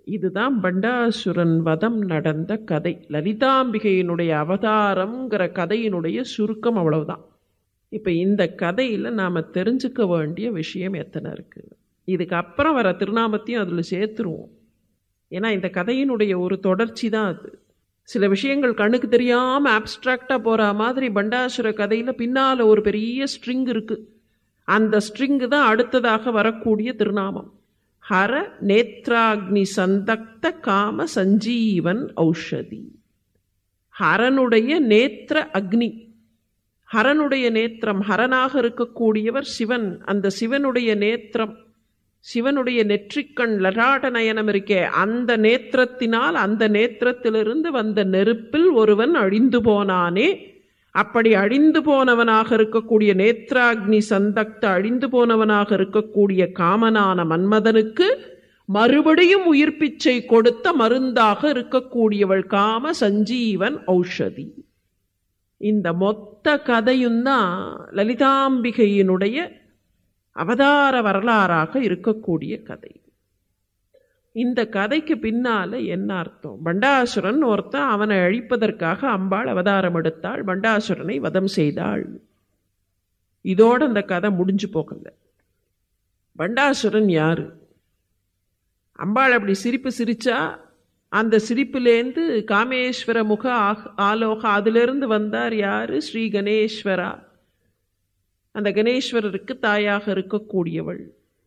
இதுதான் பண்டாசுரன் வதம் நடந்த கதை லலிதாம்பிகையினுடைய அவதாரம்ங்கிற கதையினுடைய சுருக்கம் அவ்வளவுதான் இப்போ இந்த கதையில் நாம் தெரிஞ்சுக்க வேண்டிய விஷயம் எத்தனை இருக்குது இதுக்கு அப்புறம் வர திருநாமத்தையும் அதில் சேர்த்துருவோம் ஏன்னா இந்த கதையினுடைய ஒரு தொடர்ச்சி தான் அது சில விஷயங்கள் கண்ணுக்கு தெரியாமல் ஆப்ஸ்ட்ராக்டாக போகிற மாதிரி பண்டாசுர கதையில் பின்னால் ஒரு பெரிய ஸ்ட்ரிங் இருக்குது அந்த ஸ்ட்ரிங்கு தான் அடுத்ததாக வரக்கூடிய திருநாமம் ஹர நேத்ராக்னி சந்தக்த காம சஞ்சீவன் ஔஷதி ஹரனுடைய நேத்திர அக்னி ஹரனுடைய நேத்திரம் ஹரனாக இருக்கக்கூடியவர் சிவன் அந்த சிவனுடைய நேத்திரம் சிவனுடைய நெற்றிக்கண் லலாட்ட நயனம் இருக்கே அந்த நேத்திரத்தினால் அந்த நேத்திரத்திலிருந்து வந்த நெருப்பில் ஒருவன் அழிந்து போனானே அப்படி அழிந்து போனவனாக இருக்கக்கூடிய நேத்ராக்னி சந்தக்த அழிந்து போனவனாக இருக்கக்கூடிய காமனான மன்மதனுக்கு மறுபடியும் உயிர்ப்பிச்சை கொடுத்த மருந்தாக இருக்கக்கூடியவள் காம சஞ்சீவன் ஔஷதி இந்த மொத்த கதையும் தான் லலிதாம்பிகையினுடைய அவதார வரலாறாக இருக்கக்கூடிய கதை இந்த கதைக்கு பின்னால என்ன அர்த்தம் பண்டாசுரன் ஒருத்தன் அவனை அழிப்பதற்காக அம்பாள் அவதாரம் எடுத்தாள் பண்டாசுரனை வதம் செய்தாள் இதோட அந்த கதை முடிஞ்சு போகல பண்டாசுரன் யாரு அம்பாள் அப்படி சிரிப்பு சிரிச்சா அந்த சிரிப்பிலேருந்து காமேஸ்வர முக ஆலோக அதிலிருந்து வந்தார் யாரு ஸ்ரீ கணேஸ்வரா அந்த கணேஸ்வரருக்கு தாயாக இருக்கக்கூடியவள்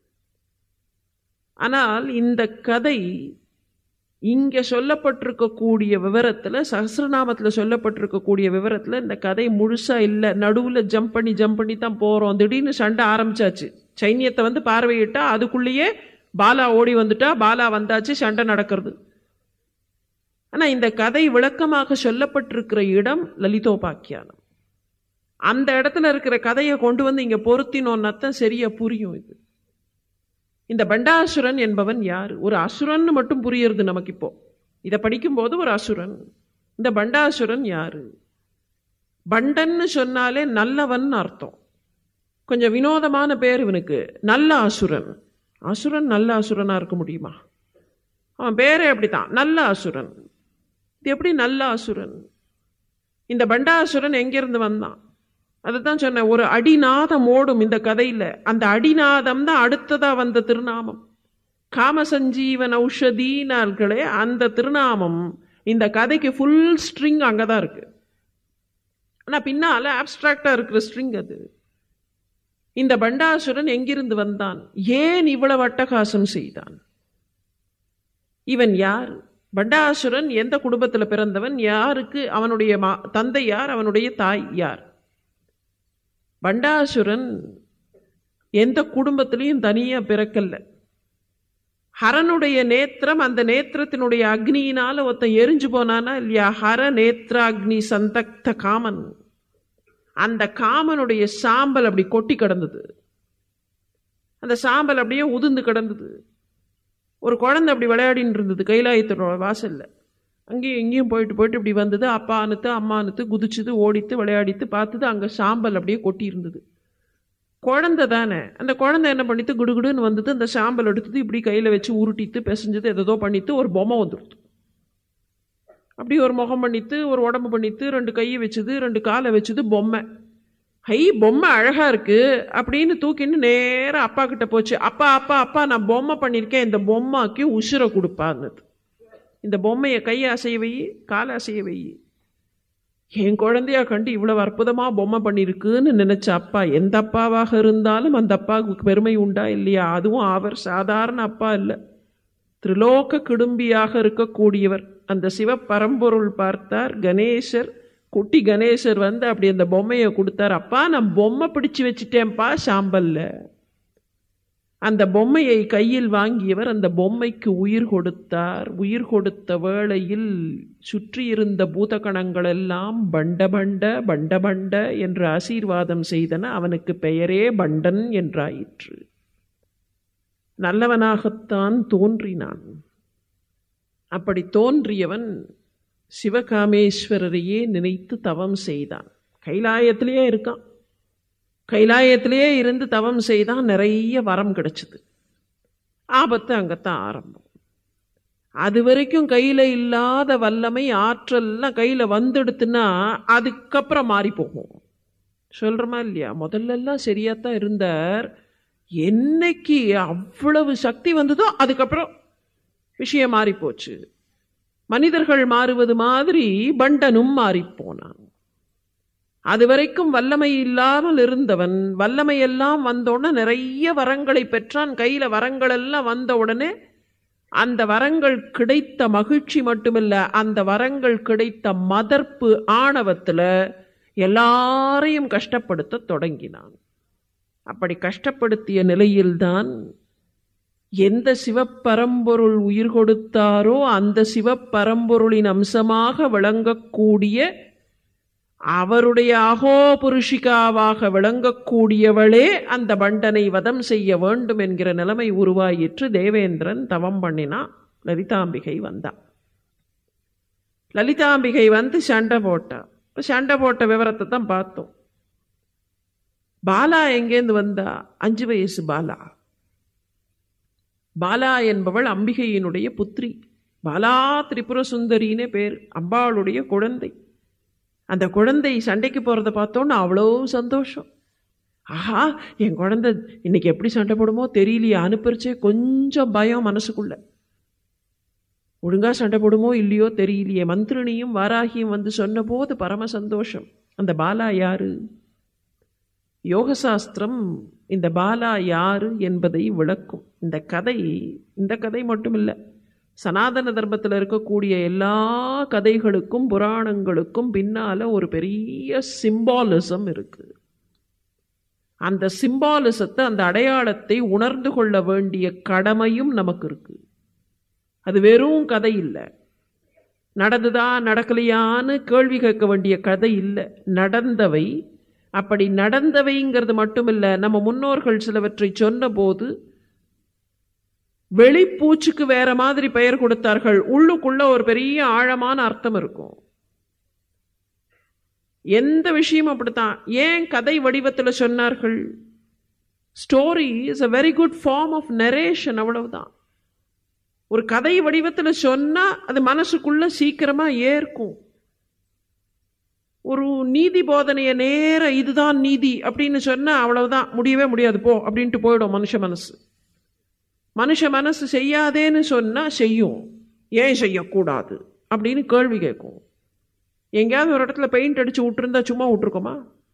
ஆனால் இந்த கதை இங்கே சொல்லப்பட்டிருக்கக்கூடிய விவரத்தில் சஹசிரநாமத்தில் சொல்லப்பட்டிருக்கக்கூடிய விவரத்தில் இந்த கதை முழுசாக இல்லை நடுவில் ஜம்ப் பண்ணி ஜம்ப் பண்ணி தான் போகிறோம் திடீர்னு சண்டை ஆரம்பிச்சாச்சு சைன்யத்தை வந்து பார்வையிட்டா அதுக்குள்ளேயே பாலா ஓடி வந்துட்டா பாலா வந்தாச்சு சண்டை நடக்கிறது ஆனால் இந்த கதை விளக்கமாக சொல்லப்பட்டிருக்கிற இடம் லலிதோபாக்கியானம் அந்த இடத்துல இருக்கிற கதையை கொண்டு வந்து இங்கே பொருத்தினோன்னா தான் சரியா புரியும் இது இந்த பண்டாசுரன் என்பவன் யார் ஒரு அசுரன் மட்டும் புரியுறது நமக்கு இப்போ இதை படிக்கும்போது ஒரு அசுரன் இந்த பண்டாசுரன் யாரு பண்டன்னு சொன்னாலே நல்லவன் அர்த்தம் கொஞ்சம் வினோதமான பேர் இவனுக்கு நல்ல அசுரன் அசுரன் நல்ல அசுரனா இருக்க முடியுமா அவன் பேரே அப்படித்தான் நல்ல அசுரன் இது எப்படி நல்ல அசுரன் இந்த பண்டாசுரன் எங்கிருந்து வந்தான் அதுதான் சொன்னேன் ஒரு அடிநாதம் ஓடும் இந்த கதையில் அந்த அடிநாதம் தான் அடுத்ததா வந்த திருநாமம் காமசஞ்சீவன் ஔஷதினார்களே அந்த திருநாமம் இந்த கதைக்கு ஃபுல் ஸ்ட்ரிங் அங்கே தான் இருக்கு ஆனால் பின்னால் ஆப்ஸ்ட்ராக்டாக இருக்கிற ஸ்ட்ரிங் அது இந்த பண்டாசுரன் எங்கிருந்து வந்தான் ஏன் இவ்வளவு அட்டகாசம் செய்தான் இவன் யார் பண்டாசுரன் எந்த குடும்பத்தில் பிறந்தவன் யாருக்கு அவனுடைய மா தந்தை யார் அவனுடைய தாய் யார் பண்டாசுரன் எந்த குடும்பத்திலையும் தனியாக பிறக்கல ஹரனுடைய நேத்திரம் அந்த நேத்திரத்தினுடைய அக்னியினால ஒருத்தன் எரிஞ்சு போனானா இல்லையா ஹர நேத்ராக்னி சந்தக்த காமன் அந்த காமனுடைய சாம்பல் அப்படி கொட்டி கிடந்தது அந்த சாம்பல் அப்படியே உதிர்ந்து கிடந்தது ஒரு குழந்தை அப்படி விளையாடின்னு இருந்தது கைலாயத்தோட வாசல்ல அங்கேயும் இங்கேயும் போயிட்டு போயிட்டு இப்படி வந்தது அப்பா அனுத்து அம்மா அனுத்து குதிச்சுது ஓடித்து விளையாடித்து பார்த்தது அங்கே சாம்பல் அப்படியே கொட்டி இருந்தது குழந்தை தானே அந்த குழந்தை என்ன பண்ணித்து குடுகுடுன்னு வந்தது அந்த சாம்பல் எடுத்தது இப்படி கையில் வச்சு உருட்டித்து பிசைஞ்சது எதோ பண்ணித்து ஒரு பொம்மை வந்துடுது அப்படி ஒரு முகம் பண்ணித்து ஒரு உடம்பு பண்ணித்து ரெண்டு கையை வச்சுது ரெண்டு காலை வச்சுது பொம்மை ஹை பொம்மை அழகா இருக்கு அப்படின்னு தூக்கின்னு நேராக அப்பா கிட்ட போச்சு அப்பா அப்பா அப்பா நான் பொம்மை பண்ணியிருக்கேன் இந்த பொம்மாக்கு உசுரை கொடுப்பான்னுது இந்த பொம்மையை கையை அசைய வை காலை அசைய வை என் குழந்தையா கண்டு இவ்வளவு அற்புதமா பொம்மை பண்ணியிருக்குன்னு நினைச்ச அப்பா எந்த அப்பாவாக இருந்தாலும் அந்த அப்பாவுக்கு பெருமை உண்டா இல்லையா அதுவும் அவர் சாதாரண அப்பா இல்லை திரிலோக கிடும்பியாக இருக்கக்கூடியவர் அந்த சிவ பரம்பொருள் பார்த்தார் கணேசர் குட்டி கணேசர் வந்து அப்படி அந்த பொம்மையை கொடுத்தார் அப்பா நான் பொம்மை பிடிச்சு வச்சுட்டேன்ப்பா சாம்பல்ல அந்த பொம்மையை கையில் வாங்கியவர் அந்த பொம்மைக்கு உயிர் கொடுத்தார் உயிர் கொடுத்த வேளையில் சுற்றியிருந்த பூதகணங்கள் எல்லாம் பண்ட பண்ட பண்ட பண்ட என்று ஆசீர்வாதம் செய்தன அவனுக்கு பெயரே பண்டன் என்றாயிற்று நல்லவனாகத்தான் தோன்றினான் அப்படி தோன்றியவன் சிவகாமேஸ்வரரையே நினைத்து தவம் செய்தான் கைலாயத்திலேயே இருக்கான் கைலாயத்திலேயே இருந்து தவம் செய்தான் நிறைய வரம் கிடைச்சது ஆபத்து அங்கத்தான் ஆரம்பம் அது வரைக்கும் கையில இல்லாத வல்லமை ஆற்றல்லாம் கையில வந்துடுத்துன்னா அதுக்கப்புறம் மாறி போகும் சொல்றமா இல்லையா முதல்ல எல்லாம் சரியாத்தான் இருந்தார் என்னைக்கு அவ்வளவு சக்தி வந்ததோ அதுக்கப்புறம் விஷயம் மாறி போச்சு மனிதர்கள் மாறுவது மாதிரி பண்டனும் மாறி போனான் அது வரைக்கும் வல்லமை இல்லாமல் இருந்தவன் வல்லமை எல்லாம் வந்தோடனே நிறைய வரங்களை பெற்றான் கையில வரங்கள் எல்லாம் வந்த உடனே அந்த வரங்கள் கிடைத்த மகிழ்ச்சி மட்டுமில்ல அந்த வரங்கள் கிடைத்த மதர்ப்பு ஆணவத்துல எல்லாரையும் கஷ்டப்படுத்த தொடங்கினான் அப்படி கஷ்டப்படுத்திய நிலையில்தான் எந்த சிவப்பரம்பொருள் உயிர் கொடுத்தாரோ அந்த சிவப்பரம்பொருளின் அம்சமாக விளங்கக்கூடிய அவருடைய அகோ புருஷிகாவாக விளங்கக்கூடியவளே அந்த பண்டனை வதம் செய்ய வேண்டும் என்கிற நிலைமை உருவாயிற்று தேவேந்திரன் தவம் பண்ணினா லலிதாம்பிகை வந்தா லலிதாம்பிகை வந்து சண்டை போட்டா இப்ப சண்டை போட்ட விவரத்தை தான் பார்த்தோம் பாலா எங்கேருந்து வந்தா அஞ்சு வயசு பாலா பாலா என்பவள் அம்பிகையினுடைய புத்திரி பாலா திரிபுர சுந்தரின்னு பேர் அம்பாளுடைய குழந்தை அந்த குழந்தை சண்டைக்கு போகிறத பார்த்தோன்னு அவ்வளோ சந்தோஷம் ஆஹா என் குழந்தை இன்னைக்கு எப்படி சண்டை போடுமோ தெரியலையே அனுப்பிரிச்சே கொஞ்சம் பயம் மனசுக்குள்ள ஒழுங்கா சண்டை போடுமோ இல்லையோ தெரியலையே மந்திரணியும் வாராகியும் வந்து சொன்னபோது பரம சந்தோஷம் அந்த பாலா யாரு யோகசாஸ்திரம் இந்த பாலா யாரு என்பதை விளக்கும் இந்த கதை இந்த கதை மட்டும் இல்லை சனாதன தர்மத்தில் இருக்கக்கூடிய எல்லா கதைகளுக்கும் புராணங்களுக்கும் பின்னால ஒரு பெரிய சிம்பாலிசம் இருக்கு அந்த சிம்பாலிசத்தை அந்த அடையாளத்தை உணர்ந்து கொள்ள வேண்டிய கடமையும் நமக்கு இருக்கு அது வெறும் கதை இல்லை நடந்துதா நடக்கலையான்னு கேள்வி கேட்க வேண்டிய கதை இல்லை நடந்தவை அப்படி நடந்தவைங்கிறது மட்டுமில்ல நம்ம முன்னோர்கள் சிலவற்றை சொன்னபோது வெளிப்பூச்சுக்கு வேற மாதிரி பெயர் கொடுத்தார்கள் உள்ளுக்குள்ள ஒரு பெரிய ஆழமான அர்த்தம் இருக்கும் எந்த விஷயம் அப்படித்தான் ஏன் கதை வடிவத்தில் சொன்னார்கள் story is a very good form of narration அவ்வளவுதான் ஒரு கதை வடிவத்தில் சொன்னா அது மனசுக்குள்ள சீக்கிரமா ஏற்கும் ஒரு நீதி போதனைய நேர இதுதான் நீதி அப்படின்னு சொன்னா அவ்வளவுதான் முடியவே முடியாது போ அப்படின்ட்டு போயிடும் மனுஷ மனசு மனுஷ மனசு செய்யாதேன்னு சொன்னா செய்யும் ஏன் செய்யக்கூடாது அப்படின்னு கேள்வி கேட்கும் எங்கேயாவது ஒரு இடத்துல பெயிண்ட் அடிச்சு விட்டுருந்தா சும்மா விட்டுருக்கோமா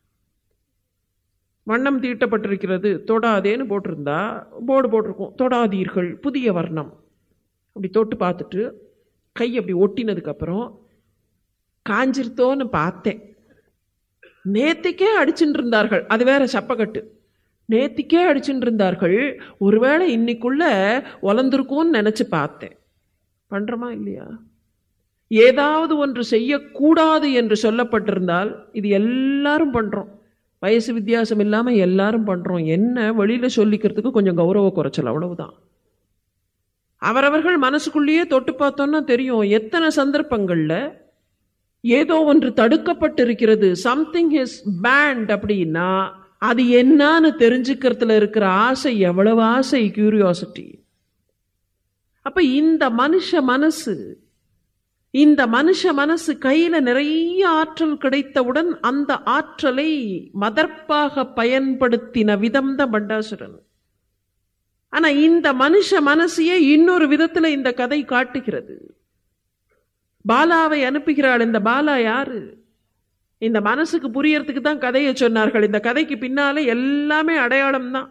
வண்ணம் தீட்டப்பட்டிருக்கிறது தொடாதேன்னு போட்டிருந்தா போர்டு போட்டிருக்கோம் தொடாதீர்கள் புதிய வர்ணம் அப்படி தொட்டு பார்த்துட்டு கை அப்படி ஒட்டினதுக்கப்புறம் காஞ்சிருத்தோன்னு பார்த்தேன் நேத்திக்கே அடிச்சுட்டு இருந்தார்கள் அது வேற சப்பக்கட்டு நேத்திக்கே அடிச்சுட்டு இருந்தார்கள் ஒருவேளை இன்னைக்குள்ள உலந்திருக்கும்னு நினைச்சு பார்த்தேன் பண்றோமா இல்லையா ஏதாவது ஒன்று செய்யக்கூடாது என்று சொல்லப்பட்டிருந்தால் இது எல்லாரும் பண்றோம் வயசு வித்தியாசம் இல்லாம எல்லாரும் பண்றோம் என்ன வெளியில சொல்லிக்கிறதுக்கு கொஞ்சம் கௌரவ குறைச்சல் அவ்வளவுதான் அவரவர்கள் மனசுக்குள்ளேயே தொட்டு பார்த்தோம்னா தெரியும் எத்தனை சந்தர்ப்பங்கள்ல ஏதோ ஒன்று தடுக்கப்பட்டிருக்கிறது சம்திங் இஸ் பேண்ட் அப்படின்னா அது என்னன்னு தெரிஞ்சுக்கிறதுல இருக்கிற ஆசை எவ்வளவு ஆசை கியூரியாசிட்டி அப்ப இந்த மனுஷ மனசு இந்த மனுஷ மனசு கையில நிறைய ஆற்றல் கிடைத்தவுடன் அந்த ஆற்றலை மதர்ப்பாக பயன்படுத்தின விதம் தான் பண்டாசுரன் ஆனா இந்த மனுஷ மனசையே இன்னொரு விதத்துல இந்த கதை காட்டுகிறது பாலாவை அனுப்புகிறாள் இந்த பாலா யாரு இந்த மனசுக்கு புரியறதுக்கு தான் கதையை சொன்னார்கள் இந்த கதைக்கு பின்னால எல்லாமே அடையாளம் தான்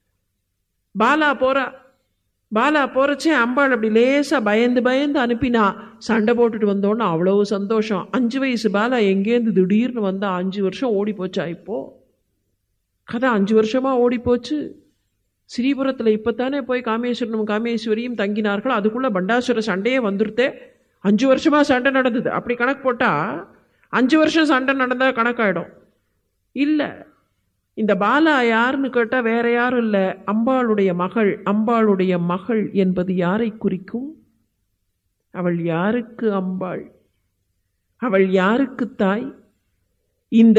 பாலா போறா பாலா போறச்சே அம்பாள் அப்படி லேசா பயந்து பயந்து அனுப்பினா சண்டை போட்டுட்டு வந்தோன்னு அவ்வளவு சந்தோஷம் அஞ்சு வயசு பாலா எங்கேருந்து திடீர்னு வந்தா அஞ்சு வருஷம் ஓடி போச்சா இப்போ கதை அஞ்சு வருஷமா ஓடி போச்சு ஸ்ரீபுரத்தில் இப்போத்தானே போய் காமேஸ்வரனும் காமேஸ்வரியும் தங்கினார்கள் அதுக்குள்ள பண்டாசுர சண்டையே வந்துருத்தே அஞ்சு வருஷமா சண்டை நடந்தது அப்படி கணக்கு போட்டா அஞ்சு வருஷம் சண்டை நடந்தா கணக்காயிடும் இல்லை இந்த பாலா யாருன்னு கேட்டால் வேற யாரும் இல்லை அம்பாளுடைய மகள் அம்பாளுடைய மகள் என்பது யாரை குறிக்கும் அவள் யாருக்கு அம்பாள் அவள் யாருக்கு தாய் இந்த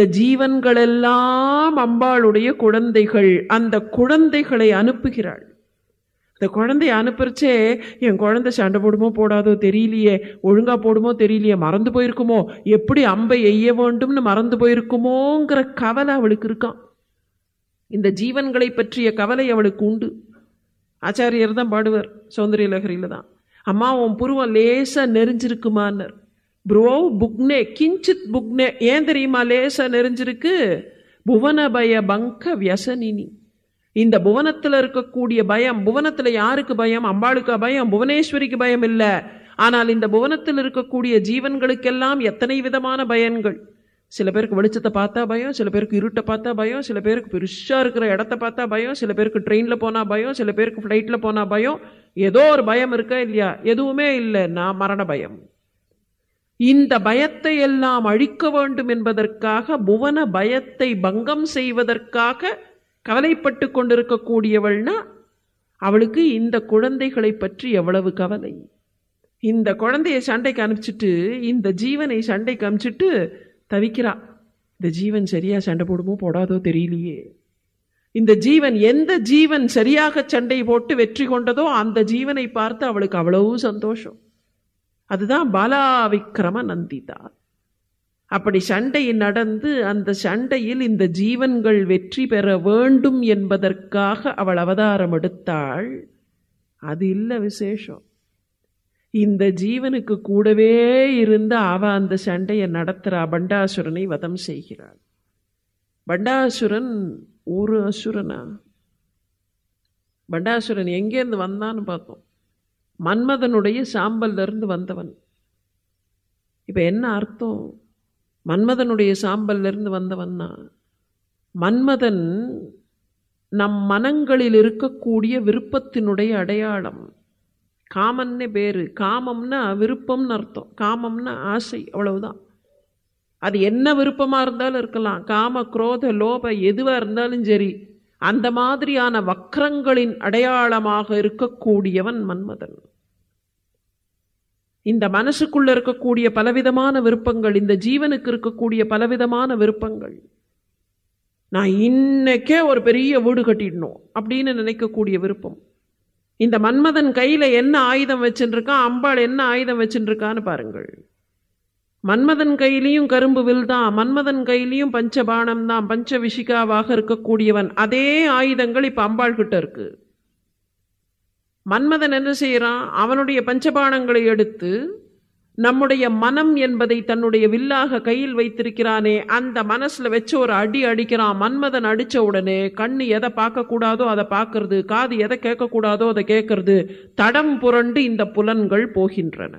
ஜீவன்களெல்லாம் அம்பாளுடைய குழந்தைகள் அந்த குழந்தைகளை அனுப்புகிறாள் இந்த குழந்தைய அனுப்புறச்சே என் குழந்தை சண்டை போடுமோ போடாதோ தெரியலையே ஒழுங்கா போடுமோ தெரியலையே மறந்து போயிருக்குமோ எப்படி அம்பை எய்ய வேண்டும்னு மறந்து போயிருக்குமோங்கிற கவலை அவளுக்கு இருக்கான் இந்த ஜீவன்களை பற்றிய கவலை அவளுக்கு உண்டு ஆச்சாரியர் தான் பாடுவார் சௌந்தரிய லகரியில தான் அம்மா உன் புருவம் லேசா நெறிஞ்சிருக்குமான்னர் ப்ரோ புக்னே கிஞ்சித் புக்னே ஏன் தெரியுமா லேசா நெறிஞ்சிருக்கு புவனபய பங்க வியசனினி இந்த புவனத்துல இருக்கக்கூடிய பயம் புவனத்துல யாருக்கு பயம் அம்பாளுக்கு பயம் புவனேஸ்வரிக்கு பயம் இல்ல ஆனால் இந்த புவனத்தில் இருக்கக்கூடிய ஜீவன்களுக்கெல்லாம் எத்தனை விதமான பயன்கள் சில பேருக்கு வெளிச்சத்தை பார்த்தா பயம் சில பேருக்கு இருட்டை பார்த்தா பயம் சில பேருக்கு பெருசா இருக்கிற இடத்த பார்த்தா பயம் சில பேருக்கு ட்ரெயின்ல போனா பயம் சில பேருக்கு ஃப்ளைட்ல போனா பயம் ஏதோ ஒரு பயம் இருக்கா இல்லையா எதுவுமே இல்லைன்னா மரண பயம் இந்த பயத்தை எல்லாம் அழிக்க வேண்டும் என்பதற்காக புவன பயத்தை பங்கம் செய்வதற்காக கவலைப்பட்டு கொண்டிருக்கக்கூடியவள்னா அவளுக்கு இந்த குழந்தைகளை பற்றி எவ்வளவு கவலை இந்த குழந்தைய சண்டைக்கு அனுப்பிச்சிட்டு இந்த ஜீவனை சண்டைக்கு அனுப்பிச்சிட்டு தவிக்கிறா இந்த ஜீவன் சரியா சண்டை போடுமோ போடாதோ தெரியலையே இந்த ஜீவன் எந்த ஜீவன் சரியாக சண்டை போட்டு வெற்றி கொண்டதோ அந்த ஜீவனை பார்த்து அவளுக்கு அவ்வளவு சந்தோஷம் அதுதான் பாலா விக்ரம நந்திதா அப்படி சண்டை நடந்து அந்த சண்டையில் இந்த ஜீவன்கள் வெற்றி பெற வேண்டும் என்பதற்காக அவள் அவதாரம் எடுத்தாள் அது இல்லை விசேஷம் இந்த ஜீவனுக்கு கூடவே இருந்து அவ அந்த சண்டையை நடத்துறா பண்டாசுரனை வதம் செய்கிறாள் பண்டாசுரன் ஒரு அசுரனா பண்டாசுரன் எங்கேருந்து வந்தான்னு பார்த்தோம் மன்மதனுடைய சாம்பல்ல இருந்து வந்தவன் இப்ப என்ன அர்த்தம் மன்மதனுடைய சாம்பல்ல இருந்து வந்தவன்னா மன்மதன் நம் மனங்களில் இருக்கக்கூடிய விருப்பத்தினுடைய அடையாளம் காமன்னே பேரு காமம்னா விருப்பம்னு அர்த்தம் காமம்னா ஆசை அவ்வளவுதான் அது என்ன விருப்பமா இருந்தாலும் இருக்கலாம் காம குரோத லோப எதுவா இருந்தாலும் சரி அந்த மாதிரியான வக்ரங்களின் அடையாளமாக இருக்கக்கூடியவன் மன்மதன் இந்த மனசுக்குள்ள இருக்கக்கூடிய பலவிதமான விருப்பங்கள் இந்த ஜீவனுக்கு இருக்கக்கூடிய பலவிதமான விருப்பங்கள் நான் இன்னைக்கே ஒரு பெரிய வீடு கட்டிடணும் அப்படின்னு நினைக்கக்கூடிய விருப்பம் இந்த மன்மதன் கையில என்ன ஆயுதம் வச்சுருக்கான் அம்பாள் என்ன ஆயுதம் வச்சுருக்கான்னு பாருங்கள் மன்மதன் கையிலையும் கரும்பு வில் தான் மன்மதன் கையிலையும் பஞ்சபாணம் தான் பஞ்ச விஷிகாவாக இருக்கக்கூடியவன் அதே ஆயுதங்கள் இப்ப அம்பாள் கிட்ட இருக்கு மன்மதன் என்ன செய்யறான் அவனுடைய பஞ்சபாணங்களை எடுத்து நம்முடைய மனம் என்பதை தன்னுடைய வில்லாக கையில் வைத்திருக்கிறானே அந்த மனசுல வச்சு ஒரு அடி அடிக்கிறான் மன்மதன் அடிச்ச உடனே கண்ணு எதை பார்க்க கூடாதோ அதை பார்க்கறது காது எதை கேட்க கூடாதோ அதை கேட்கறது தடம் புரண்டு இந்த புலன்கள் போகின்றன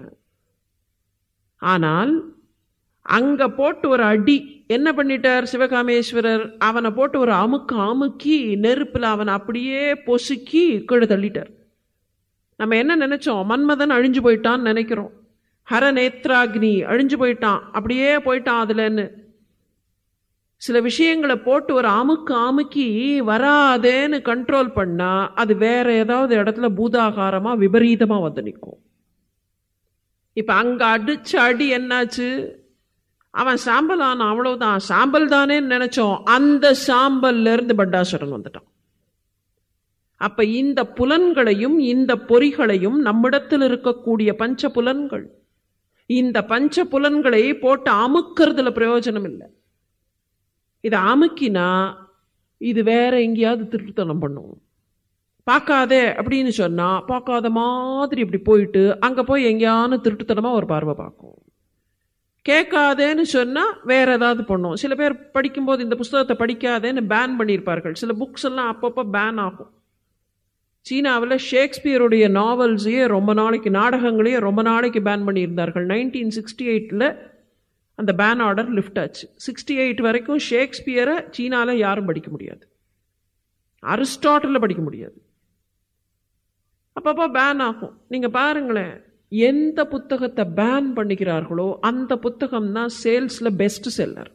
ஆனால் அங்க போட்டு ஒரு அடி என்ன பண்ணிட்டார் சிவகாமேஸ்வரர் அவனை போட்டு ஒரு அமுக்கு அமுக்கி நெருப்புல அவனை அப்படியே பொசுக்கி கீழே தள்ளிட்டார் நம்ம என்ன நினைச்சோம் மன்மதன் அழிஞ்சு போயிட்டான்னு நினைக்கிறோம் ஹரநேத்ராக்னி அழிஞ்சு போயிட்டான் அப்படியே போயிட்டான் அதுலன்னு சில விஷயங்களை போட்டு ஒரு அமுக்கு அமுக்கி வராதேன்னு கண்ட்ரோல் பண்ணா அது வேற ஏதாவது இடத்துல பூதாகாரமா விபரீதமா வந்து நிற்கும் இப்ப அங்க அடிச்ச அடி என்னாச்சு அவன் சாம்பல் ஆனான் அவ்வளவுதான் சாம்பல் தானேன்னு நினைச்சோம் அந்த சாம்பல்ல இருந்து பட்டாசுரன் வந்துட்டான் அப்ப இந்த புலன்களையும் இந்த பொறிகளையும் நம்மிடத்தில் இருக்கக்கூடிய பஞ்ச புலன்கள் இந்த பஞ்ச புலன்களை போட்டு அமுக்கிறதுல பிரயோஜனம் இல்லை இதை அமுக்கினா இது வேற எங்கேயாவது திருட்டுத்தனம் பண்ணும் பார்க்காதே அப்படின்னு சொன்னா பார்க்காத மாதிரி இப்படி போயிட்டு அங்க போய் எங்கேயானு திருட்டுத்தனமா ஒரு பார்வை பார்க்கும் கேட்காதேன்னு சொன்னா வேற ஏதாவது பண்ணும் சில பேர் படிக்கும்போது இந்த புஸ்தகத்தை படிக்காதேன்னு பேன் பண்ணியிருப்பார்கள் சில புக்ஸ் எல்லாம் அப்பப்போ பேன் ஆகும் சீனாவில் ஷேக்ஸ்பியருடைய நாவல்ஸையே ரொம்ப நாளைக்கு நாடகங்களையே ரொம்ப நாளைக்கு பேன் பண்ணியிருந்தார்கள் நைன்டீன் சிக்ஸ்டி எயிட்டில் அந்த பேன் ஆர்டர் லிஃப்ட் ஆச்சு சிக்ஸ்டி எயிட் வரைக்கும் ஷேக்ஸ்பியரை சீனாவில் யாரும் படிக்க முடியாது அரிஸ்டாட்டில் படிக்க முடியாது அப்பப்போ பேன் ஆகும் நீங்கள் பாருங்களேன் எந்த புத்தகத்தை பேன் பண்ணிக்கிறார்களோ அந்த புத்தகம் தான் சேல்ஸில் பெஸ்ட் செல்லர்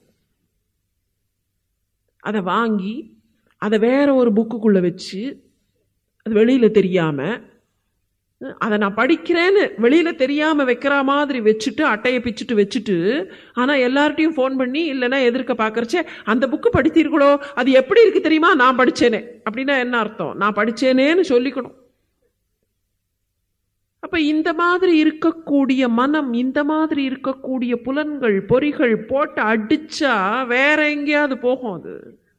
அதை வாங்கி அதை வேற ஒரு புக்குக்குள்ளே வச்சு அது வெளியில் தெரியாமல் அதை நான் படிக்கிறேன்னு வெளியில் தெரியாமல் வைக்கிற மாதிரி வச்சுட்டு அட்டையை பிச்சுட்டு வச்சுட்டு ஆனால் எல்லார்ட்டையும் ஃபோன் பண்ணி இல்லைன்னா எதிர்க்க பார்க்கறச்சே அந்த புக்கு படித்தீர்களோ அது எப்படி இருக்கு தெரியுமா நான் படித்தேனே அப்படின்னா என்ன அர்த்தம் நான் படித்தேனேன்னு சொல்லிக்கணும் அப்ப இந்த மாதிரி இருக்கக்கூடிய மனம் இந்த மாதிரி இருக்கக்கூடிய புலன்கள் பொறிகள் போட்டு அடிச்சா வேற எங்கேயாவது போகும் அது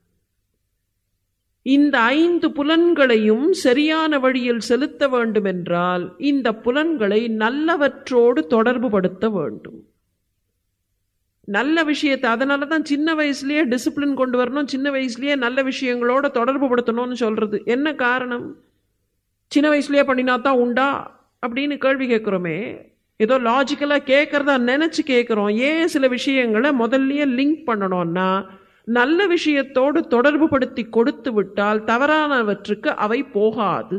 இந்த ஐந்து புலன்களையும் சரியான வழியில் செலுத்த வேண்டும் என்றால் இந்த புலன்களை நல்லவற்றோடு தொடர்பு படுத்த வேண்டும் நல்ல விஷயத்தை அதனால தான் சின்ன வயசுலயே டிசிப்ளின் கொண்டு வரணும் சின்ன வயசுலயே நல்ல விஷயங்களோட தொடர்பு படுத்தணும்னு சொல்றது என்ன காரணம் சின்ன வயசுலயே பண்ணினா தான் உண்டா அப்படின்னு கேள்வி கேட்குறோமே ஏதோ லாஜிக்கலாக கேட்குறதா நினச்சி கேட்குறோம் ஏன் சில விஷயங்களை முதல்லயே லிங்க் பண்ணணும்னா நல்ல விஷயத்தோடு தொடர்பு படுத்தி கொடுத்து விட்டால் தவறானவற்றுக்கு அவை போகாது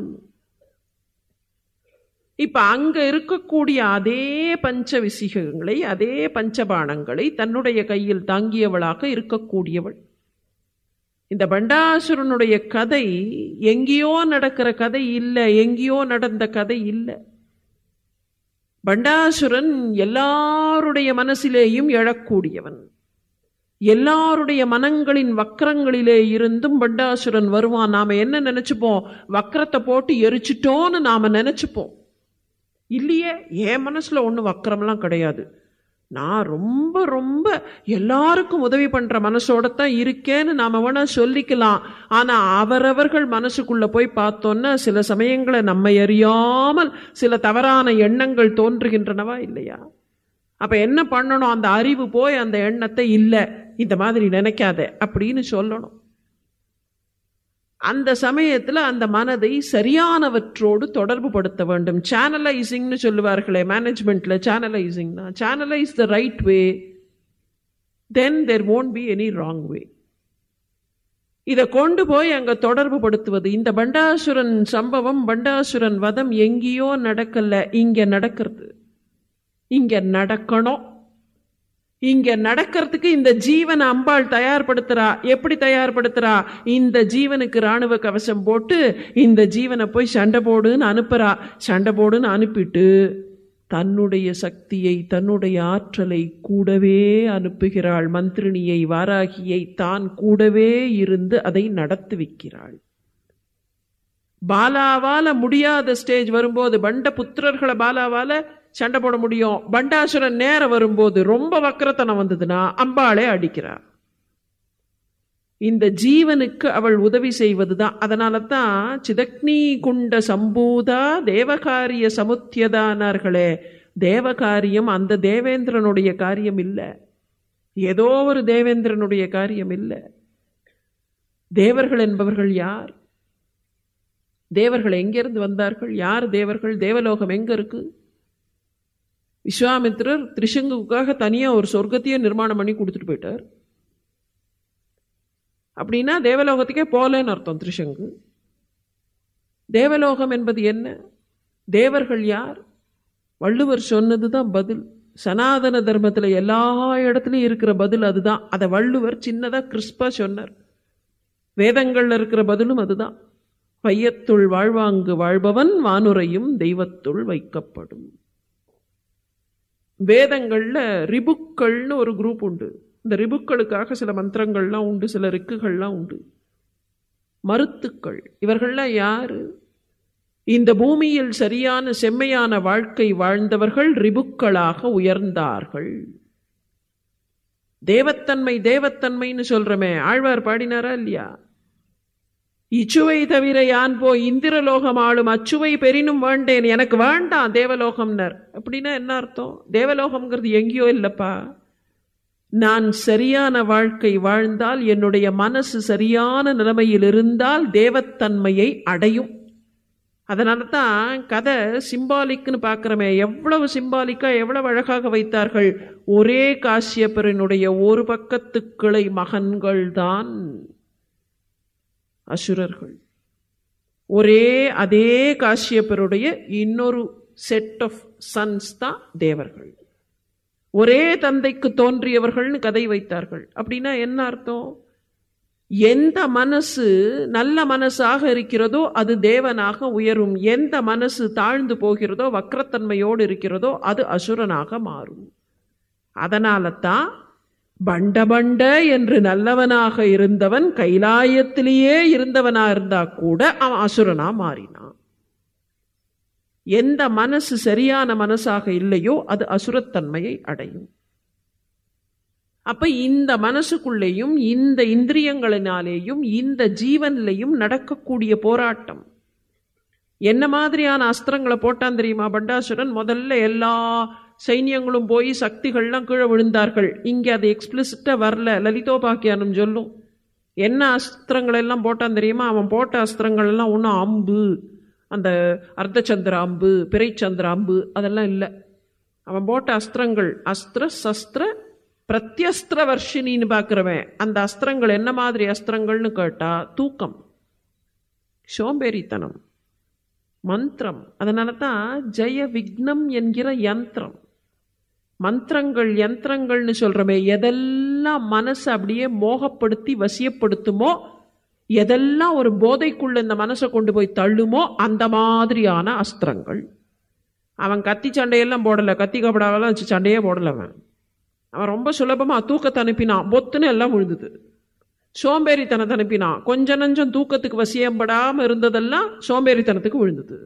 இப்ப அங்க இருக்கக்கூடிய அதே பஞ்ச விசிகங்களை அதே பஞ்சபாணங்களை தன்னுடைய கையில் தாங்கியவளாக இருக்கக்கூடியவள் இந்த பண்டாசுரனுடைய கதை எங்கேயோ நடக்கிற கதை இல்லை எங்கேயோ நடந்த கதை இல்லை பண்டாசுரன் எல்லாருடைய மனசிலேயும் எழக்கூடியவன் எல்லாருடைய மனங்களின் வக்கரங்களிலே இருந்தும் பண்டாசுரன் வருவான் நாம என்ன நினைச்சுப்போம் வக்கரத்தை போட்டு எரிச்சிட்டோன்னு நாம நினைச்சுப்போம் இல்லையே என் மனசுல ஒன்றும் வக்கரம்லாம் கிடையாது நான் ரொம்ப ரொம்ப எல்லாருக்கும் உதவி பண்ற மனசோட தான் இருக்கேன்னு நாம வேணா சொல்லிக்கலாம் ஆனா அவரவர்கள் மனசுக்குள்ள போய் பார்த்தோன்னா சில சமயங்களை நம்ம அறியாமல் சில தவறான எண்ணங்கள் தோன்றுகின்றனவா இல்லையா அப்ப என்ன பண்ணணும் அந்த அறிவு போய் அந்த எண்ணத்தை இல்லை இந்த மாதிரி நினைக்காத அப்படின்னு சொல்லணும் அந்த சமயத்துல அந்த மனதை சரியானவற்றோடு தொடர்பு படுத்த வேண்டும் சேனலைசிங்னு சொல்லுவார்களே மேனேஜ்மெண்ட்ல சேனலைசிங்னா channelize the right way then there won't be any wrong way இதை கொண்டு போய் அங்க தொடர்பு படுத்துவது இந்த பண்டாசுரன் சம்பவம் பண்டாசுரன் வதம் எங்கேயோ நடக்கல இங்க நடக்கிறது இங்க நடக்கணும் இங்க நடக்கிறதுக்கு இந்த ஜீவன் அம்பாள் தயார்படுத்துறா எப்படி தயார்படுத்துறா இந்த ஜீவனுக்கு ராணுவ கவசம் போட்டு இந்த ஜீவனை போய் சண்டை போடுன்னு அனுப்புறா சண்டை போடுன்னு அனுப்பிட்டு தன்னுடைய சக்தியை தன்னுடைய ஆற்றலை கூடவே அனுப்புகிறாள் மந்திரினியை வாராகியை தான் கூடவே இருந்து அதை நடத்தி வைக்கிறாள் பாலாவால முடியாத ஸ்டேஜ் வரும்போது பண்ட புத்திரர்களை பாலாவால சண்டை போட முடியும் பண்டாசுரன் நேரம் வரும்போது ரொம்ப வக்கரத்தனம் வந்ததுன்னா அம்பாளே அடிக்கிறார் இந்த ஜீவனுக்கு அவள் உதவி செய்வதுதான் அதனால தான் சிதக்னி குண்ட சம்பூதா தேவகாரிய சமுத்தியதானார்களே தேவகாரியம் அந்த தேவேந்திரனுடைய காரியம் இல்லை ஏதோ ஒரு தேவேந்திரனுடைய காரியம் இல்லை தேவர்கள் என்பவர்கள் யார் தேவர்கள் எங்கிருந்து வந்தார்கள் யார் தேவர்கள் தேவலோகம் எங்க இருக்கு விஸ்வாமித்திரர் திரிசங்குக்காக தனியா ஒரு சொர்க்கத்தையே நிர்மாணம் பண்ணி கொடுத்துட்டு போயிட்டார் அப்படின்னா தேவலோகத்துக்கே போலேன்னு அர்த்தம் திரிசங்கு தேவலோகம் என்பது என்ன தேவர்கள் யார் வள்ளுவர் சொன்னது தான் பதில் சனாதன தர்மத்தில் எல்லா இடத்துலையும் இருக்கிற பதில் அதுதான் அதை வள்ளுவர் சின்னதாக கிறிஸ்பா சொன்னார் வேதங்கள்ல இருக்கிற பதிலும் அதுதான் வையத்துள் வாழ்வாங்கு வாழ்பவன் வானுரையும் தெய்வத்துள் வைக்கப்படும் வேதங்கள்ல ரிபுக்கள்னு ஒரு குரூப் உண்டு இந்த ரிபுக்களுக்காக சில மந்திரங்கள்லாம் உண்டு சில ரிக்குகள்லாம் உண்டு மருத்துக்கள் இவர்கள்லாம் யாரு இந்த பூமியில் சரியான செம்மையான வாழ்க்கை வாழ்ந்தவர்கள் ரிபுக்களாக உயர்ந்தார்கள் தேவத்தன்மை தேவத்தன்மைன்னு சொல்றமே ஆழ்வார் பாடினாரா இல்லையா இச்சுவை தவிர யான் போ இந்திரலோகம் ஆளும் அச்சுவை பெரினும் வேண்டேன் எனக்கு வேண்டாம் தேவலோகம்னர் அப்படின்னா என்ன அர்த்தம் தேவலோகம்ங்கிறது எங்கேயோ இல்லப்பா நான் சரியான வாழ்க்கை வாழ்ந்தால் என்னுடைய மனசு சரியான நிலைமையில் இருந்தால் தேவத்தன்மையை அடையும் அதனால தான் கதை சிம்பாலிக்னு பார்க்குறமே எவ்வளவு சிம்பாலிக்கா எவ்வளவு அழகாக வைத்தார்கள் ஒரே காசியப்பரனுடைய ஒரு பக்கத்து கிளை மகன்கள் தான் அசுரர்கள் ஒரே அதே காசியப்பருடைய இன்னொரு செட் ஆஃப் சன்ஸ் தான் தேவர்கள் ஒரே தந்தைக்கு தோன்றியவர்கள்னு கதை வைத்தார்கள் அப்படின்னா என்ன அர்த்தம் எந்த மனசு நல்ல மனசாக இருக்கிறதோ அது தேவனாக உயரும் எந்த மனசு தாழ்ந்து போகிறதோ வக்ரத்தன்மையோடு இருக்கிறதோ அது அசுரனாக மாறும் அதனால தான் பண்ட பண்ட என்று நல்லவனாக இருந்தவன் கைலாயத்திலேயே இருந்தவனா இருந்தா கூட அவன் அசுரனா மாறினான் எந்த மனசு சரியான மனசாக இல்லையோ அது அசுரத்தன்மையை அடையும் அப்ப இந்த மனசுக்குள்ளேயும் இந்த இந்திரியங்களினாலேயும் இந்த ஜீவன்லையும் நடக்கக்கூடிய போராட்டம் என்ன மாதிரியான அஸ்திரங்களை போட்டான் தெரியுமா பண்டாசுரன் முதல்ல எல்லா சைன்யங்களும் போய் சக்திகள்லாம் கீழே விழுந்தார்கள் இங்கே அது எக்ஸ்பிளிசிட்டாக வரல லலிதோபாக்கியானம் சொல்லும் என்ன அஸ்திரங்கள் எல்லாம் போட்டான் தெரியுமா அவன் போட்ட அஸ்திரங்கள் எல்லாம் ஒன்றும் அம்பு அந்த அர்த்தச்சந்திர அம்பு பிறைச்சந்திர அம்பு அதெல்லாம் இல்லை அவன் போட்ட அஸ்திரங்கள் அஸ்திர சஸ்திர பிரத்யஸ்திர வர்ஷினின்னு பார்க்குறவன் அந்த அஸ்திரங்கள் என்ன மாதிரி அஸ்திரங்கள்னு கேட்டா தூக்கம் சோம்பேறித்தனம் மந்திரம் அதனால தான் ஜெய விக்னம் என்கிற யந்திரம் மந்திரங்கள் யந்திரங்கள்னு சொல்றமே எதெல்லாம் மனசை அப்படியே மோகப்படுத்தி வசியப்படுத்துமோ எதெல்லாம் ஒரு போதைக்குள்ள இந்த மனசை கொண்டு போய் தள்ளுமோ அந்த மாதிரியான அஸ்திரங்கள் அவன் கத்தி சண்டையெல்லாம் போடலை கத்தி கபடாவெல்லாம் வச்சு சண்டையே போடலை அவன் அவன் ரொம்ப சுலபமாக தூக்கத்தை அனுப்பினான் பொத்துன்னு எல்லாம் விழுந்தது சோம்பேறித்தனத்தை அனுப்பினான் கொஞ்ச நஞ்சம் தூக்கத்துக்கு வசியப்படாமல் இருந்ததெல்லாம் சோம்பேறித்தனத்துக்கு விழுந்தது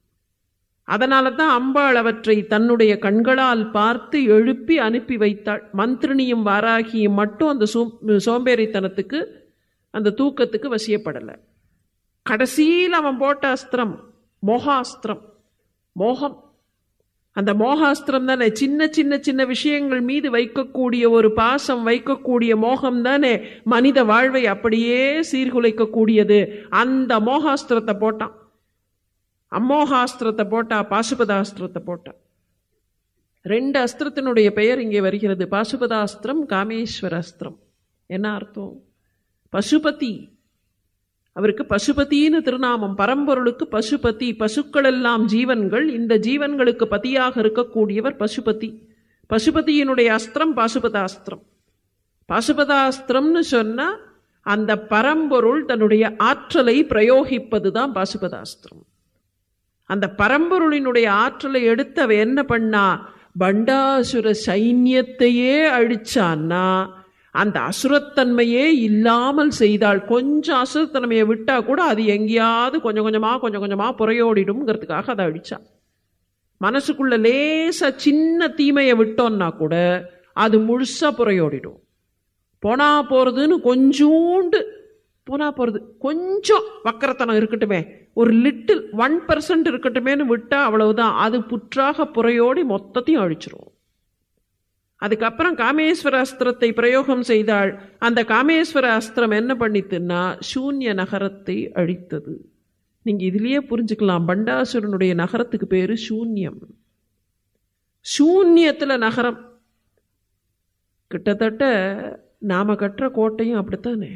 அதனால தான் அம்பாள் அவற்றை தன்னுடைய கண்களால் பார்த்து எழுப்பி அனுப்பி வைத்தாள் மந்திரினியும் வாராகியும் மட்டும் அந்த சோ சோம்பேறித்தனத்துக்கு அந்த தூக்கத்துக்கு வசியப்படலை கடைசியில் அவன் போட்ட அஸ்திரம் மோகாஸ்திரம் மோகம் அந்த மோகாஸ்திரம் தானே சின்ன சின்ன சின்ன விஷயங்கள் மீது வைக்கக்கூடிய ஒரு பாசம் வைக்கக்கூடிய மோகம் தானே மனித வாழ்வை அப்படியே சீர்குலைக்கக்கூடியது அந்த மோகாஸ்திரத்தை போட்டான் அம்மோகாஸ்திரத்தை போட்டா பாசுபதாஸ்திரத்தை போட்டா ரெண்டு அஸ்திரத்தினுடைய பெயர் இங்கே வருகிறது பாசுபதாஸ்திரம் காமேஸ்வர அஸ்திரம் என்ன அர்த்தம் பசுபதி அவருக்கு பசுபதினு திருநாமம் பரம்பொருளுக்கு பசுபதி பசுக்கள் எல்லாம் ஜீவன்கள் இந்த ஜீவன்களுக்கு பதியாக இருக்கக்கூடியவர் பசுபதி பசுபதியினுடைய அஸ்திரம் பாசுபதாஸ்திரம் பாசுபதாஸ்திரம்னு சொன்னா அந்த பரம்பொருள் தன்னுடைய ஆற்றலை பிரயோகிப்பது தான் பாசுபதாஸ்திரம் அந்த பரம்பொருளினுடைய ஆற்றலை எடுத்து அவ என்ன பண்ணா பண்டாசுர சைன்யத்தையே அழிச்சான்னா அந்த அசுரத்தன்மையே இல்லாமல் செய்தால் கொஞ்சம் அசுரத்தன்மையை விட்டா கூட அது எங்கேயாவது கொஞ்சம் கொஞ்சமா கொஞ்சம் கொஞ்சமா புறையோடிடும்ங்கிறதுக்காக அதை அழிச்சா மனசுக்குள்ள லேசா சின்ன தீமையை விட்டோம்னா கூட அது முழுசா புறையோடிடும் போனா போறதுன்னு கொஞ்சோண்டு போனா போறது கொஞ்சம் வக்கரத்தனம் இருக்கட்டுமே ஒரு லிட்டில் ஒன் பர்சன்ட் இருக்கட்டுமேன்னு விட்டா அவ்வளவுதான் அது புற்றாக புறையோடி மொத்தத்தையும் அழிச்சிரும் அதுக்கப்புறம் காமேஸ்வர அஸ்திரத்தை பிரயோகம் செய்தாள் அந்த காமேஸ்வர அஸ்திரம் என்ன பண்ணித்துன்னா சூன்ய நகரத்தை அழித்தது நீங்க இதுலயே புரிஞ்சுக்கலாம் பண்டாசுரனுடைய நகரத்துக்கு பேரு சூன்யம் சூன்யத்துல நகரம் கிட்டத்தட்ட நாம கட்டுற கோட்டையும் அப்படித்தானே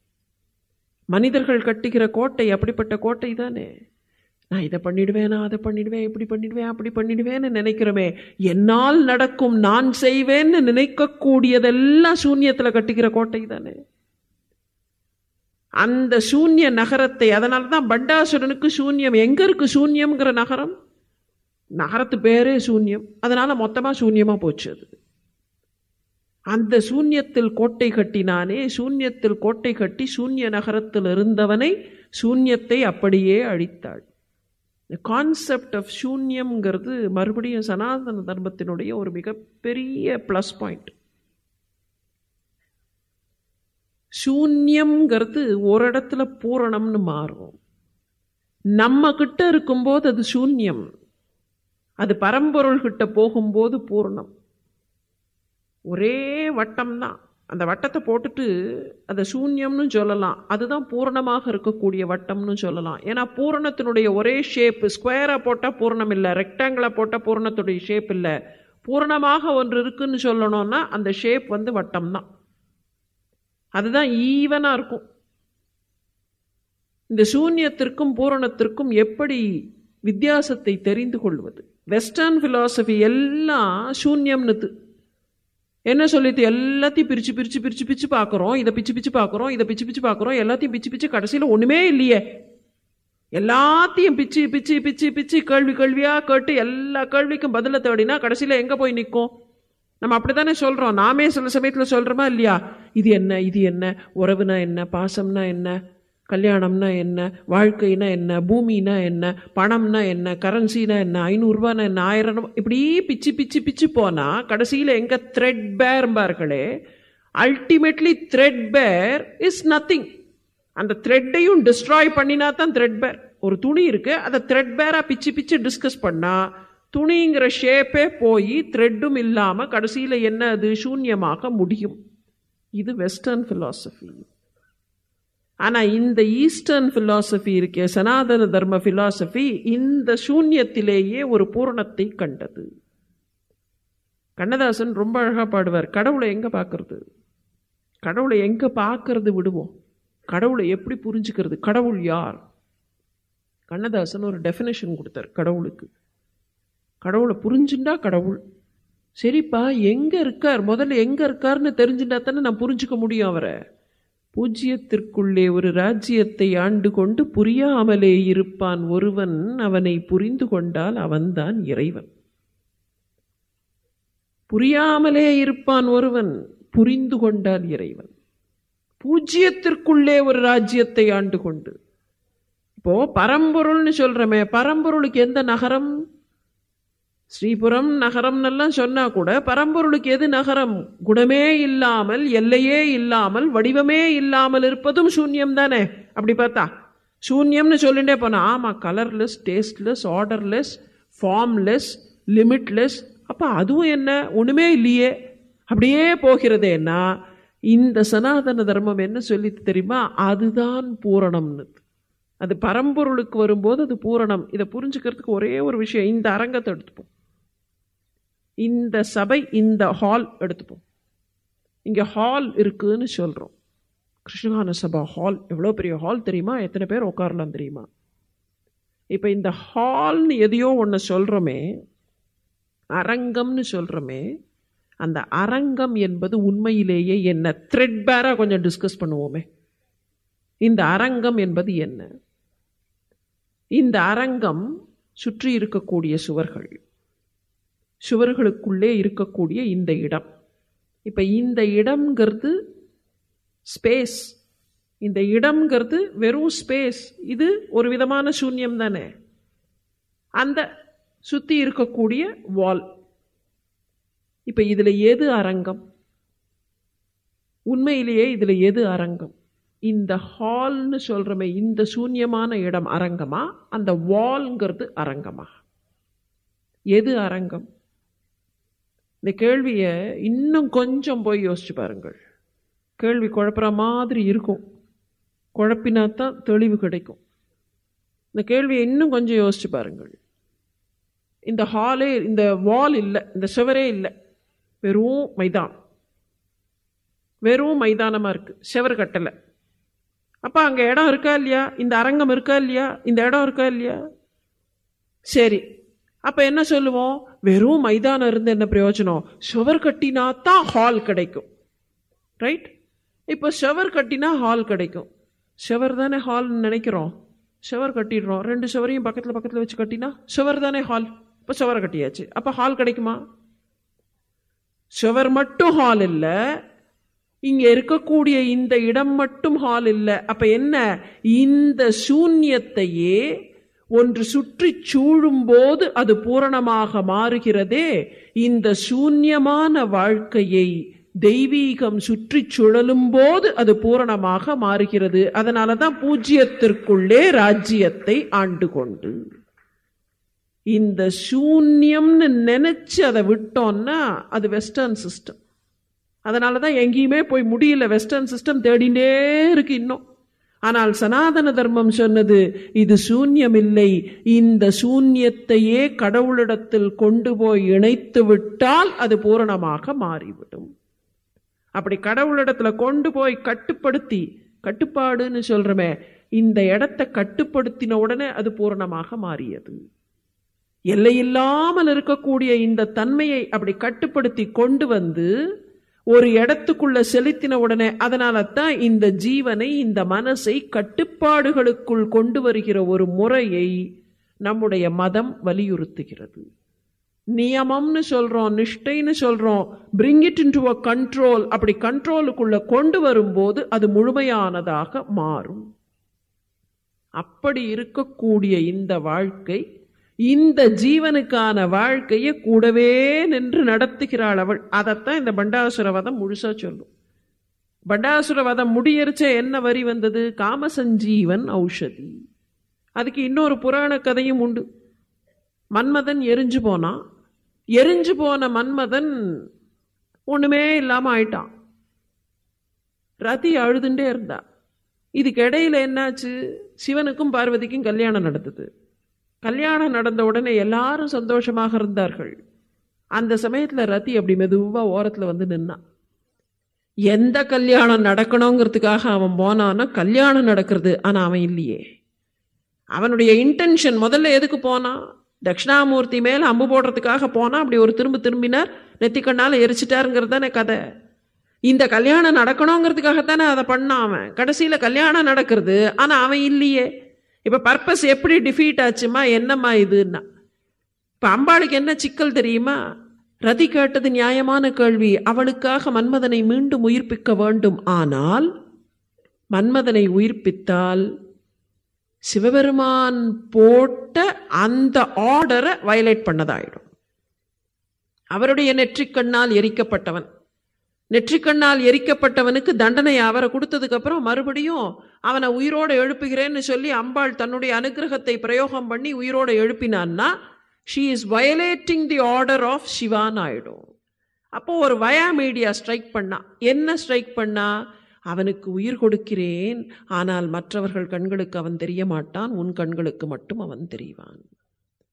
மனிதர்கள் கட்டுகிற கோட்டை அப்படிப்பட்ட கோட்டை தானே நான் இதை பண்ணிடுவேன் நான் அதை பண்ணிடுவேன் இப்படி பண்ணிடுவேன் அப்படி பண்ணிடுவேன்னு நினைக்கிறோமே என்னால் நடக்கும் நான் செய்வேன்னு நினைக்கக்கூடியதெல்லாம் சூன்யத்தில் கட்டுகிற கோட்டை தானே அந்த சூன்ய நகரத்தை அதனால தான் பண்டாசுரனுக்கு சூன்யம் எங்க இருக்கு சூன்யம்ங்கிற நகரம் நகரத்து பேரே சூன்யம் அதனால மொத்தமா சூன்யமா போச்சு அது அந்த சூன்யத்தில் கோட்டை கட்டினானே சூன்யத்தில் கோட்டை கட்டி சூன்ய நகரத்தில் இருந்தவனை சூன்யத்தை அப்படியே அழித்தாள் கான்செப்ட் ஆஃப் சூன்யம்ங்கிறது மறுபடியும் சனாதன தர்மத்தினுடைய ஒரு மிகப்பெரிய ப்ளஸ் பாயிண்ட் சூன்யம்ங்கிறது ஒரு இடத்துல பூரணம்னு மாறும் நம்ம கிட்ட இருக்கும்போது அது சூன்யம் அது பரம்பொருள் கிட்ட போகும்போது பூர்ணம் ஒரே வட்டம் தான் அந்த வட்டத்தை போட்டுட்டு அதை சூன்யம்னு சொல்லலாம் அதுதான் பூரணமாக இருக்கக்கூடிய வட்டம்னு சொல்லலாம் ஏன்னா பூரணத்தினுடைய ஒரே ஷேப் ஸ்கொயராக போட்டால் பூரணம் இல்லை ரெக்டாங்கிளாக போட்டால் பூரணத்துடைய ஷேப் இல்லை பூரணமாக ஒன்று இருக்குன்னு சொல்லணும்னா அந்த ஷேப் வந்து வட்டம் தான் அதுதான் ஈவனாக இருக்கும் இந்த சூன்யத்திற்கும் பூரணத்திற்கும் எப்படி வித்தியாசத்தை தெரிந்து கொள்வது வெஸ்டர்ன் ஃபிலாசபி எல்லாம் சூன்யம்னுது என்ன சொல்லிட்டு எல்லாத்தையும் பிரித்து பிரித்து பிரித்து பிரித்து பார்க்குறோம் இதை பிச்சு பிச்சு பார்க்குறோம் இதை பிச்சு பிச்சு பார்க்குறோம் எல்லாத்தையும் பிச்சு பிச்சு கடைசியில் ஒன்றுமே இல்லையே எல்லாத்தையும் பிச்சு பிச்சு பிச்சு பிச்சு கேள்வி கேள்வியாக கேட்டு எல்லா கேள்விக்கும் பதிலை தேடினா கடைசியில் எங்கே போய் நிற்கும் நம்ம அப்படி தானே சொல்கிறோம் நாமே சில சமயத்தில் சொல்கிறோமா இல்லையா இது என்ன இது என்ன உறவுனா என்ன பாசம்னா என்ன கல்யாணம்னா என்ன வாழ்க்கைனா என்ன பூமினா என்ன பணம்னா என்ன கரன்சினா என்ன ஐநூறுரூவானா என்ன ஆயிரம் ரூபா- இப்படி பிச்சு பிச்சு பிச்சு போனால் கடைசியில் எங்கே த்ரெட் பேர்பார்களே ultimately threadbare is nothing அந்த த்ரெட்டையும் டிஸ்ட்ராய் பண்ணினா தான் த்ரெட் பேர் ஒரு துணி இருக்கு அதை த்ரெட் பேராக பிச்சு பிச்சு டிஸ்கஸ் பண்ணா துணிங்கிற ஷேப்பே போய் த்ரெட்டும் இல்லாமல் கடைசியில் என்ன அது சூன்யமாக முடியும் இது வெஸ்டர்ன் philosophy ஆனால் இந்த ஈஸ்டர்ன் philosophy இருக்கே சனாதன தர்ம philosophy இந்த சூன்யத்திலேயே ஒரு பூரணத்தை கண்டது கண்ணதாசன் ரொம்ப அழகாக பாடுவார் கடவுளை எங்கே பார்க்கறது கடவுளை எங்கே பார்க்கறது விடுவோம் கடவுளை எப்படி புரிஞ்சுக்கிறது கடவுள் யார் கண்ணதாசன் ஒரு டெஃபினேஷன் கொடுத்தார் கடவுளுக்கு கடவுளை புரிஞ்சுண்டா கடவுள் சரிப்பா எங்கே இருக்கார் முதல்ல எங்கே இருக்காருன்னு தெரிஞ்சுட்டா தானே நான் புரிஞ்சுக்க முடியும் அவரை பூஜ்யத்திற்குள்ளே ஒரு ராஜ்யத்தை ஆண்டு கொண்டு புரியாமலே இருப்பான் ஒருவன் அவனை புரிந்து கொண்டால் அவன்தான் இறைவன் புரியாமலே இருப்பான் ஒருவன் புரிந்து கொண்டால் இறைவன் பூஜ்யத்திற்குள்ளே ஒரு ராஜ்யத்தை ஆண்டு கொண்டு இப்போ பரம்பொருள்னு சொல்றமே பரம்பொருளுக்கு எந்த நகரம் ஸ்ரீபுரம் நகரம்னெல்லாம் சொன்னா கூட பரம்பொருளுக்கு எது நகரம் குணமே இல்லாமல் எல்லையே இல்லாமல் வடிவமே இல்லாமல் இருப்பதும் சூன்யம் தானே அப்படி பார்த்தா சூன்யம்னு சொல்லிட்டே போனா ஆமா colourless tasteless odourless formless limitless அப்ப அதுவும் என்ன ஒண்ணுமே இல்லையே அப்படியே போகிறதேன்னா இந்த சனாதன தர்மம் என்ன சொல்லித்து தெரியுமா அதுதான் பூரணம்னு அது பரம்பொருளுக்கு வரும்போது அது பூரணம் இதை புரிஞ்சுக்கிறதுக்கு ஒரே ஒரு விஷயம் இந்த அரங்கத்தை எடுத்துப்போம் இந்த சபை இந்த ஹால் எடுத்துப்போம் இங்க ஹால் இருக்குன்னு சொல்றோம் கிருஷ்ணகான சபா ஹால் எவ்வளோ பெரிய ஹால் தெரியுமா எத்தனை பேர் உட்காரலாம் தெரியுமா இப்போ இந்த ஹால்னு எதையோ ஒன்று சொல்கிறோமே அரங்கம்னு சொல்கிறோமே அந்த அரங்கம் என்பது உண்மையிலேயே என்ன த்ரெட் பேராக கொஞ்சம் டிஸ்கஸ் பண்ணுவோமே இந்த அரங்கம் என்பது என்ன இந்த அரங்கம் சுற்றி இருக்கக்கூடிய சுவர்கள் சுவர்களுக்குள்ளே இருக்கக்கூடிய இந்த இடம் இப்போ இந்த இடம்ங்கிறது ஸ்பேஸ் இந்த இடம்ங்கிறது வெறும் ஸ்பேஸ் இது ஒரு விதமான சூன்யம் தானே அந்த சுற்றி இருக்கக்கூடிய வால் இப்போ இதில் எது அரங்கம் உண்மையிலேயே இதில் எது அரங்கம் இந்த ஹால்னு சொல்கிறோமே இந்த சூன்யமான இடம் அரங்கமா அந்த வால்ங்கிறது அரங்கமா எது அரங்கம் இந்த கேள்வியை இன்னும் கொஞ்சம் போய் யோசிச்சு பாருங்கள் கேள்வி குழப்புற மாதிரி இருக்கும் குழப்பினா தான் தெளிவு கிடைக்கும் இந்த கேள்வியை இன்னும் கொஞ்சம் யோசிச்சு பாருங்கள் இந்த ஹாலே இந்த வால் இல்லை இந்த சுவரே இல்லை வெறும் மைதான் வெறும் மைதானமாக இருக்குது செவர் கட்டலை அப்போ அங்கே இடம் இருக்கா இல்லையா இந்த அரங்கம் இருக்கா இல்லையா இந்த இடம் இருக்கா இல்லையா சரி அப்போ என்ன சொல்லுவோம் வெறும் மைதானம் இருந்து என்ன பிரயோஜனம் சுவர் கட்டினா தான் ஹால் கிடைக்கும் ரைட் இப்போ ஷவர் கட்டினா ஹால் கிடைக்கும் ஷவர் தானே ஹால்னு நினைக்கிறோம் ஷவர் கட்டிடுறோம் ரெண்டு ஷவரையும் பக்கத்தில் பக்கத்தில் வச்சு கட்டினா ஷவர் தானே ஹால் இப்போ ஷவரை கட்டியாச்சு அப்போ ஹால் கிடைக்குமா ஷவர் மட்டும் ஹால் இல்லை இங்க இருக்கக்கூடிய இந்த இடம் மட்டும் ஹால் இல்லை அப்ப என்ன இந்த சூன்யத்தையே ஒன்று சுற்றி சூழும் போது அது பூரணமாக மாறுகிறதே இந்த சூன்யமான வாழ்க்கையை தெய்வீகம் சுற்றி சுழலும் போது அது பூரணமாக மாறுகிறது அதனால தான் பூஜ்யத்திற்குள்ளே ராஜ்யத்தை ஆண்டு கொண்டு இந்த சூன்யம்னு நினைச்சு அதை விட்டோம்னா அது வெஸ்டர்ன் சிஸ்டம் அதனால தான் எங்கேயுமே போய் முடியல வெஸ்டர்ன் சிஸ்டம் தேடிண்டே இருக்கு இன்னும் ஆனால் சனாதன தர்மம் சொன்னது இது சூன்யம் இல்லை இந்த சூன்யத்தையே கடவுளிடத்தில் கொண்டு போய் இணைத்து விட்டால் அது பூரணமாக மாறிவிடும் அப்படி கடவுளிடத்துல கொண்டு போய் கட்டுப்படுத்தி கட்டுப்பாடுன்னு சொல்றமே இந்த இடத்தை கட்டுப்படுத்தின உடனே அது பூரணமாக மாறியது எல்லையில்லாமல் இருக்கக்கூடிய இந்த தன்மையை அப்படி கட்டுப்படுத்தி கொண்டு வந்து ஒரு இடத்துக்குள்ள செலுத்தின உடனே அதனால தான் இந்த ஜீவனை இந்த மனசை கட்டுப்பாடுகளுக்குள் கொண்டு வருகிற ஒரு முறையை நம்முடைய மதம் வலியுறுத்துகிறது நியமம்னு சொல்றோம் நிஷ்டைன்னு சொல்றோம் bring it into a control அப்படி கண்ட்ரோலுக்குள்ள கொண்டு வரும்போது அது முழுமையானதாக மாறும் அப்படி இருக்கக்கூடிய இந்த வாழ்க்கை இந்த ஜீவனுக்கான வாழ்க்கையை கூடவே நின்று நடத்துகிறாள் அவள் அதைத்தான் இந்த பண்டாசுரவதம் முழுசா சொல்லும் பண்டாசுரவதம் முடியரிச்ச என்ன வரி வந்தது காமசஞ்சீவன் ஔஷதி அதுக்கு இன்னொரு புராண கதையும் உண்டு மன்மதன் எரிஞ்சு போனான் எரிஞ்சு போன மன்மதன் ஒண்ணுமே இல்லாம ஆயிட்டான் ரதி அழுதுண்டே இருந்தா இதுக்கு இடையில என்னாச்சு சிவனுக்கும் பார்வதிக்கும் கல்யாணம் நடந்தது கல்யாணம் நடந்த உடனே எல்லாரும் சந்தோஷமாக இருந்தார்கள் அந்த சமயத்துல ரதி அப்படி மெதுவா ஓரத்துல வந்து நின்னான் எந்த கல்யாணம் நடக்கணுங்கிறதுக்காக அவன் போனான்னா கல்யாணம் நடக்கிறது ஆனா அவன் இல்லையே அவனுடைய இன்டென்ஷன் முதல்ல எதுக்கு போனான் தட்சிணாமூர்த்தி மேல அம்பு போடுறதுக்காக போனா அப்படி ஒரு திரும்ப திரும்பினார் நெத்திக்கண்ணால எரிச்சிட்டாருங்கிறது தானே கதை இந்த கல்யாணம் நடக்கணுங்கிறதுக்காகத்தானே அதை பண்ணான் அவன் கடைசியில கல்யாணம் நடக்கிறது ஆனா அவன் இல்லையே இப்ப பர்பஸ் எப்படி டிஃபீட் ஆச்சுமா என்னம்மா இதுன்னா இப்ப அம்பாளுக்கு என்ன சிக்கல் தெரியுமா ரதி கேட்டது நியாயமான கேள்வி அவளுக்காக மன்மதனை மீண்டும் உயிர்ப்பிக்க வேண்டும் ஆனால் மன்மதனை உயிர்ப்பித்தால் சிவபெருமான் போட்ட அந்த ஆர்டரை வயலேட் பண்ணதாயிடும் அவருடைய நெற்றிக்கண்ணால் எரிக்கப்பட்டவன் நெற்றிக்கண்ணால் எரிக்கப்பட்டவனுக்கு தண்டனை அவரை கொடுத்ததுக்கு அப்புறம் மறுபடியும் அவனை உயிரோட எழுப்புகிறேன்னு சொல்லி அம்பாள் தன்னுடைய அனுகிரகத்தை பிரயோகம் பண்ணி உயிரோட எழுப்பினான்னா she is violating the order of Shivan ஆயிடும் அப்போ ஒரு வயா மீடியா ஸ்ட்ரைக் பண்ணா என்ன ஸ்ட்ரைக் பண்ணா அவனுக்கு உயிர் கொடுக்கிறேன் ஆனால் மற்றவர்கள் கண்களுக்கு அவன் தெரிய மாட்டான் உன் கண்களுக்கு மட்டும் அவன் தெரிவான்